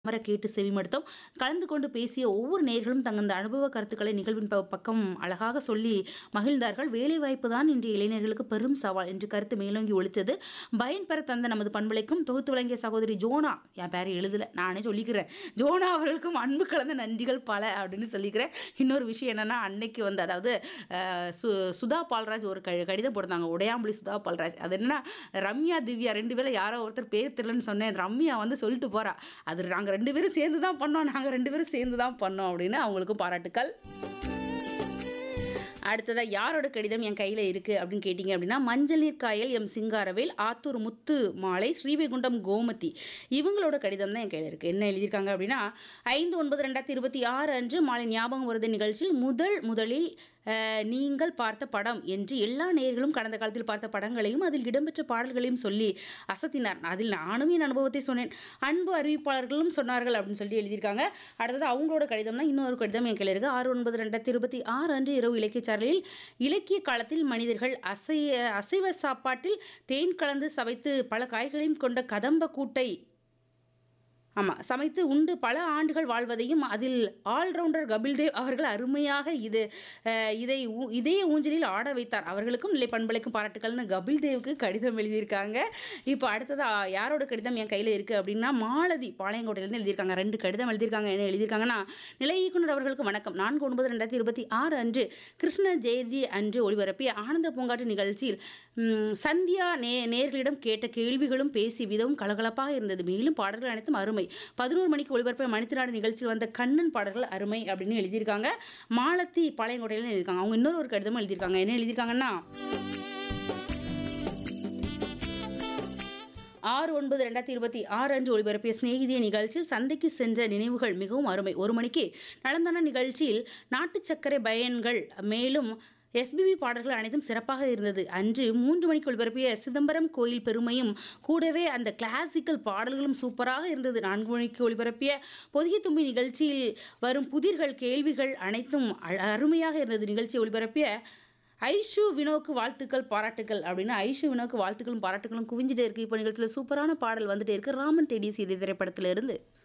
அமர கேட்டு செவிமடுத்தோம் கலந்து கொண்டு பேசிய ஒவ்வொரு நேயர்களும் தங்கள் அனுபவ கருத்துக்களை நிகழ்வின் ப- பக்கம் அழகாக சொல்லி மகிழ்ந்தார்கள் வேலைவாய்ப்பு தான் இன்றைய இளைஞர்களுக்கு பெரும் சவால் என்று கருத்து மேலோங்கி ஒழித்தது பயன் பெற தந்த நமது பண்பலைக்கும் தொகுத்து வழங்கிய சகோதரி ஜோனா என் பேரை எழுதல நானே சொல்லிக்கிறேன் ஜோனா அவர்களுக்கும் அன்பு கலந்த நன்றிகள் பல அப்படின்னு சொல்லிக்கிறேன் இன்னொரு விஷயம் என்னன்னா அன்னைக்கு வந்து அதாவது அஹ், சு சுதா பால்ராஜ் ஒரு க கடிதம் போட்டிருந்தாங்க உடையாம்புலி சுதா பால்ராஜ் அது என்னன்னா ரம்யா திவ்யா ரெண்டு பேரும் யாரோ ஒருத்தர் பேர் தெரியலன்னு சொன்னேன் ரம்யா வந்து சொல்லிட்டு போறா அது நாங்கள் ரெண்டு பேரும் சேர்ந்து தான் பண்ணோம் நாங்கள் ரெண்டு பேரும் சேர்ந்து தான் பண்ணோம் அப்படின்னு அவங்களுக்கும் பாராட்டுக்கள் அடுத்ததா யாரோட கடிதம் என் கையில் இருக்குது அப்படின்னு கேட்டிங்க அப்படின்னா மஞ்சள் நீர் காயல் எம் சிங்காரவேல் ஆத்தூர் முத்து மாலை ஸ்ரீவைகுண்டம் கோமதி இவங்களோட கடிதம் தான் என் கையில் இருக்குது என்ன எழுதியிருக்காங்க அப்படின்னா ஐந்து ஒன்பது ரெண்டாயிரத்தி இருபத்தி ஆறு அன்று மாலை ஞாபகம் வருது நிகழ்ச்சியில் முதல் முதலில் அஹ், நீங்கள் பார்த்த படம் என்று எல்லா நேயர்களும் கடந்த காலத்தில் பார்த்த படங்களையும் அதில் இடம்பெற்ற பாடல்களையும் சொல்லி அசத்தினார் அதில் நானும் என் அனுபவத்தை சொன்னேன் அன்பு அறிவிப்பாளர்களும் சொன்னார்கள் அப்படின்னு சொல்லிட்டு எழுதியிருக்காங்க அடுத்தது அவங்களோட கடிதம் தான் இன்னொரு கடிதம் என் கையில் இருக்குது ஆறு ஒன்பது ரெண்டாயிரத்தி இருபத்தி ஆறு அன்று இரவு இலக்கிய சாரலில் இலக்கிய காலத்தில் மனிதர்கள் அசைய அசைவ சாப்பாட்டில் தேன் கலந்து சவைத்து பல காய்களையும் கொண்ட கதம்ப கூட்டை ஆமாம் சமைத்து உண்டு பல ஆண்டுகள் வாழ்வதையும் அதில் ஆல்ரவுண்டர் கபில்தேவ் அவர்கள் அருமையாக இது அஹ், இதை ஊ- இதே ஊஞ்சலில் ஆட வைத்தார் அவர்களுக்கும் நிலை பண்பலைக்கும் பாராட்டுக்கள்னு கபில்தேவுக்கு கடிதம் எழுதியிருக்காங்க இப்போ அடுத்தது ஆ, யாரோட கடிதம் என் கையில் இருக்குது அப்படின்னா மாலதி பாளையங்கோட்டையிலேருந்து எழுதியிருக்காங்க ரெண்டு கடிதம் எழுதியிருக்காங்க என்ன எழுதியிருக்காங்கன்னா நிலை இயக்குனர் அவர்களுக்கு வணக்கம் நான்கு ஒன்பது ரெண்டாயிரத்தி இருபத்தி ஆறு அன்று கிருஷ்ண ஜெயந்தி அன்று ஒளிபரப்பிய ஆனந்த பூங்காட்டு நிகழ்ச்சியில் ம், சந்தியா நே நேர்களிடம் கேட்ட கேள்விகளும் பேசிய விதமும் கலகலப்பாக இருந்தது மேலும் பாடல்கள் அனைத்தும் அருமை பதினோரு மணிக்கு ஒளிபரப்ப மணித்திராடு நிகழ்ச்சியில் வந்த கண்ணன் பாடல்கள் அருமை அப்படின்னு எழுதியிருக்காங்க மாலத்தி பாளையங்கோட்டையில எழுதியிருக்காங்க அவங்க இன்னொரு ஒரு கடிதமும் எழுதியிருக்காங்க என்ன எழுதியிருக்காங்கன்னா ஆறு ஒன்பது ரெண்டாயிரத்தி இருபத்தி ஆறு அன்று ஒளிபரப்பிய சிநேகிதிய நிகழ்ச்சியில் சந்தைக்கு சென்ற நினைவுகள் மிகவும் அருமை ஒரு மணிக்கு நடந்தான நிகழ்ச்சியில் நாட்டு சர்க்கரை பயன்கள் மேலும் எஸ்பிபி பாடல்கள் அனைத்தும் சிறப்பாக இருந்தது அன்று மூன்று மணிக்கு ஒளிபரப்பிய சிதம்பரம் கோயில் பெருமையும் கூடவே அந்த கிளாசிக்கல் பாடல்களும் சூப்பராக இருந்தது நான்கு மணிக்கு ஒளிபரப்பிய பொதிகை தும்பி நிகழ்ச்சியில் வரும் புதிர்கள் கேள்விகள் அனைத்தும் அ- அருமையாக இருந்தது நிகழ்ச்சி ஒளிபரப்பிய ஐஷு வினோக்கு வாழ்த்துக்கள் பாராட்டுக்கள் அப்படின்னு ஐஷு வினோக்கு வாழ்த்துக்களும் பாராட்டுகளும் குவிஞ்சிட்டே இருக்கு இப்போ நிகழ்ச்சியில் சூப்பரான பாடல் வந்துட்டே இருக்கு ராமன் தேடி சீதை திரைப்படத்துல இருந்து